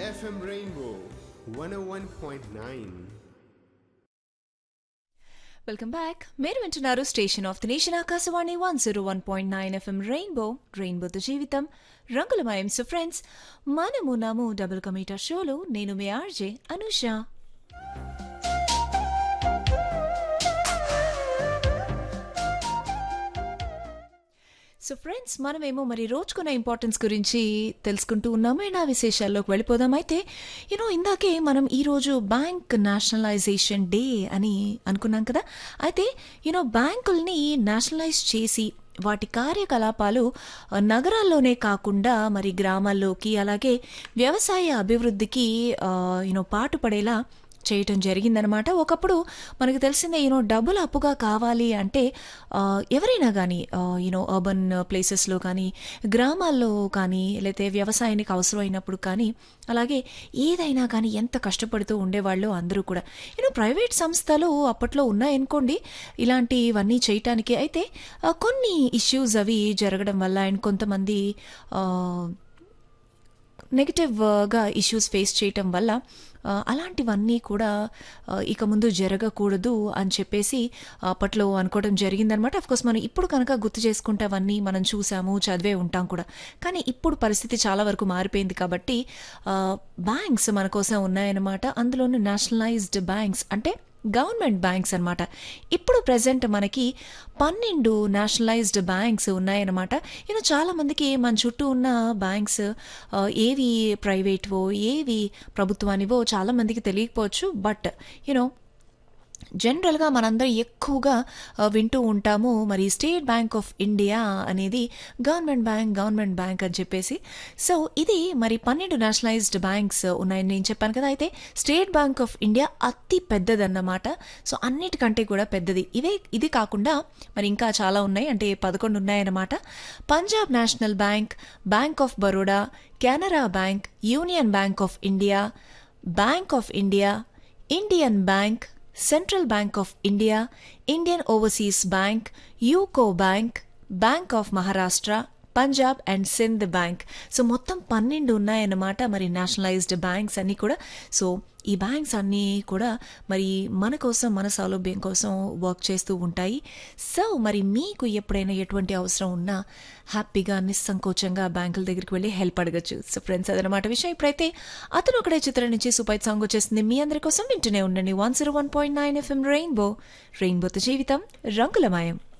FM Rainbow 101.9. Welcome back మీరు వింటున్నారు station of the nation Akashvani one zero one point nine FM rainbow రెయిన్బోతో జీవితం రంగులమయం సో ఫ్రెండ్స్ మనము నాము డబుల్ కమీటర్ షోలో నేను మీ ఆర్జే అనుష సో ఫ్రెండ్స్ మనమేమో మరి రోజుకున్న ఇంపార్టెన్స్ గురించి తెలుసుకుంటూ ఉన్నాము నా విశేషాల్లోకి వెళ్ళిపోదాం అయితే యూనో ఇందాకే మనం ఈరోజు బ్యాంక్ నేషనలైజేషన్ డే అని అనుకున్నాం కదా అయితే యూనో బ్యాంకుల్ని నేషనలైజ్ చేసి వాటి కార్యకలాపాలు ఆ, నగరాల్లోనే కాకుండా మరి గ్రామాల్లోకి అలాగే వ్యవసాయ అభివృద్ధికి యూనో పాటుపడేలా చేయటం జరిగిందనమాట ఒకప్పుడు మనకు తెలిసిందే యూనో డబ్బులు అప్పుగా కావాలి అంటే ఆ, ఎవరైనా కానీ యూనో అర్బన్ ప్లేసెస్లో కానీ గ్రామాల్లో కానీ లేకపోతే వ్యవసాయానికి అవసరమైనప్పుడు కానీ అలాగే ఏదైనా కానీ ఎంత కష్టపడుతూ ఉండేవాళ్ళు అందరూ కూడా యూనో ప్రైవేట్ సంస్థలు అప్పట్లో ఉన్నాయనుకోండి ఇలాంటివన్నీ చేయటానికి అయితే ఆ, కొన్ని ఇష్యూస్ అవి జరగడం వల్ల అండ్ కొంతమంది ఆ, నెగిటివ్గా ఇష్యూస్ ఫేస్ చేయటం వల్ల ఆ, అలాంటివన్నీ కూడా ఆ, ఇక ముందు జరగకూడదు అని చెప్పేసి అప్పట్లో అనుకోవడం జరిగిందనమాట కోర్స్ మనం ఇప్పుడు కనుక గుర్తు చేసుకుంటే అవన్నీ మనం చూసాము చదివే ఉంటాం కూడా కానీ ఇప్పుడు పరిస్థితి చాలా వరకు మారిపోయింది కాబట్టి బ్యాంక్స్ మన కోసం ఉన్నాయన్నమాట అందులోనూ నేషనలైజ్డ్ బ్యాంక్స్ అంటే గవర్నమెంట్ బ్యాంక్స్ అన్నమాట ఇప్పుడు ప్రజెంట్ మనకి పన్నెండు నేషనలైజ్డ్ బ్యాంక్స్ ఉన్నాయన్నమాట యూనో చాలా మందికి మన చుట్టూ ఉన్న బ్యాంక్స్ ఆ, ఏవి ప్రైవేట్వో ఏవి ప్రభుత్వానివో చాలా మందికి తెలియకపోవచ్చు బట్ యూనో జనరల్గా మనందరం ఎక్కువగా ఆ, వింటూ ఉంటాము మరి స్టేట్ బ్యాంక్ ఆఫ్ ఇండియా అనేది గవర్నమెంట్ బ్యాంక్ గవర్నమెంట్ బ్యాంక్ అని చెప్పేసి సో ఇది మరి పన్నెండు నేషనలైజ్డ్ బ్యాంక్స్ ఉన్నాయని నేను చెప్పాను కదా అయితే స్టేట్ బ్యాంక్ ఆఫ్ ఇండియా అతి పెద్దదన్నమాట సో అన్నిటికంటే కూడా పెద్దది ఇవే ఇది కాకుండా మరి ఇంకా చాలా ఉన్నాయి అంటే పదకొండు ఉన్నాయన్నమాట Punjab national bank bank of Baroda Canara bank union bank of India bank of India Indian bank central bank of India Indian overseas bank UCO bank bank of Maharashtra Punjab and Sindh bank so మొత్తం పన్నెండు ఉన్నాయన్నమాట మరి నేషనలైజ్డ్ బ్యాంక్స్ అన్నీ కూడా సో ఈ banks అన్నీ కూడా మరి మన కోసం మన సౌలభ్యం కోసం వర్క్ చేస్తూ ఉంటాయి సో మరి మీకు ఎప్పుడైనా ఎటువంటి అవసరం ఉన్నా హ్యాపీగా నిస్సంకోచంగా బ్యాంకుల దగ్గరికి వెళ్ళి హెల్ప్ అడగచ్చు సో ఫ్రెండ్స్ అదనమాట విషయం ఇప్పుడైతే అతను ఒకటే చిత్రం నుంచి సూపర్ సాంగ్ వచ్చేసింది మీ అందరి కోసం వింటూనే ఉండండి one zero one point nine FM rainbow రెయిన్బోతో జీవితం రంగులమయం